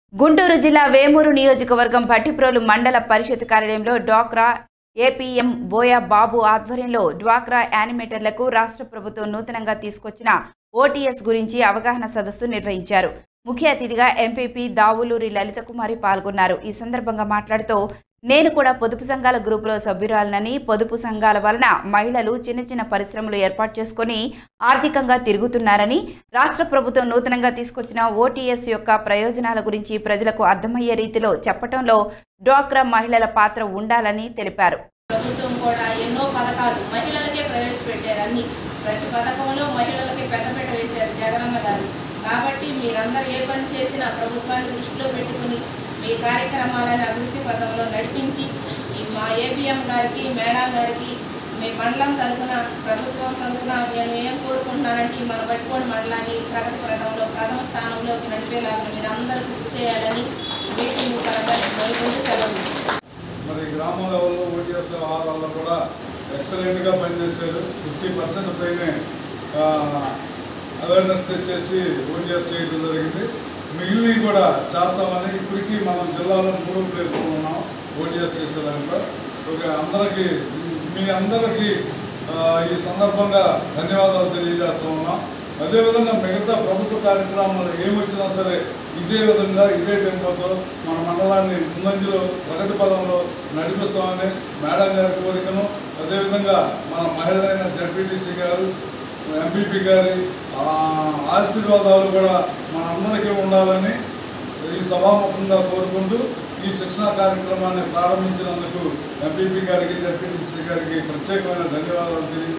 గుంటూరు జిల్లా వేమూరు నియోజకవర్గం భట్టిప్రోలు మండల పరిషత్ కార్యాలయంలో డ్వాక్రా ఏపీఎం బోయా బాబు ఆధ్వర్యంలో డ్వాక్రా యానిమేటర్లకు రాష్ట్ర ప్రభుత్వం నూతనంగా తీసుకొచ్చిన ఓటీఎస్ గురించి అవగాహన సదస్సు నిర్వహించారు ముఖ్య అతిథిగా ఎంపీపీ దావులూరి లలిత కుమారి పాల్గొన్నారు ఈ సందర్భంగా మాట్లాడుతూ నేను కూడా పొదుపు సంఘాల గ్రూపులో సభ్యురాలనని పొదుపు సంఘాల వలన మహిళలు చిన్న చిన్న పరిశ్రమలు ఏర్పాటు చేసుకొని ఆర్థికంగా తిరుగుతున్నారని రాష్ట్ర ప్రభుత్వం నూతనంగా తీసుకొచ్చిన ఓటీఎస్ యొక్క ప్రయోజనాల గురించి ప్రజలకు అర్థమయ్యే రీతిలో చెప్పటంలో డ్వాక్రా మహిళల పాత్ర ఉండాలని తెలిపారు ప్రభుత్వం కూడా ఎన్నో పథకాలు మహిళలకే ప్రవేశపెట్టారు అన్ని ప్రతి పథకంలో మహిళలకి పెద్దపీట వేశారు జగనన్న గారు కాబట్టి మీరందరూ ఏ పని చేసినా ప్రభుత్వాన్ని దృష్టిలో పెట్టుకుని మీ కార్యక్రమాలను అభివృద్ధి పథంలో నడిపించి ఈ మా ఏబిఎం గారికి మేడం గారికి మీ మండలం తరఫున ప్రభుత్వం తరఫున నేను ఏం కోరుకుంటున్నానంటే ఈ మన పట్టుకోని మండలాన్ని ప్రగతి పథంలో ప్రథమ స్థానంలోకి నడిపేలాగా మీరు అందరూ కృషి చేయాలని ఈ మీటింగ్ పరంగా నేను కోరుకుంటూ సెలవు మరి గ్రామ లెవెల్లో ఓటీఎస్ ఆహారాల్లో కూడా ఎక్సలెంట్గా పనిచేశారు ఫిఫ్టీ పర్సెంట్ పైనే అవేర్నెస్ తెచ్చేసి ఓటీఎస్ చేయడం జరిగింది మిగిలినవి కూడా చేస్తామని ఇప్పటికీ మనం జిల్లాలో మూడో ప్లేస్లో ఉన్నాం ఓటీఎస్ చేసేదాంట్లో ఒక అందరికీ మీ అందరికీ ఆ, ఈ సందర్భంగా ధన్యవాదాలు తెలియజేస్తూ ఉన్నాం అదేవిధంగా మిగతా ప్రభుత్వ కార్యక్రమాలు ఏమొచ్చినా సరే ఇదే విధంగా ఇదే టెంపోతో మన మండలాన్ని ముందంజలో ప్రగతి పదంలో నడిపిస్తామని మేడం గారి కోరికను అదేవిధంగా మన మహిళలైన జడ్పీటీసీ గారు ఎంపీపీ గారి ఆ, ఆశీర్వాదాలు కూడా మనందరికీ ఉండాలని ఈ సభాముఖంగా కోరుకుంటూ ఈ శిక్షణా కార్యక్రమాన్ని ప్రారంభించినందుకు ఎంపీపీ గారికి జడ్పీటీసీ గారికి ప్రత్యేకమైన ధన్యవాదాలు తెలియ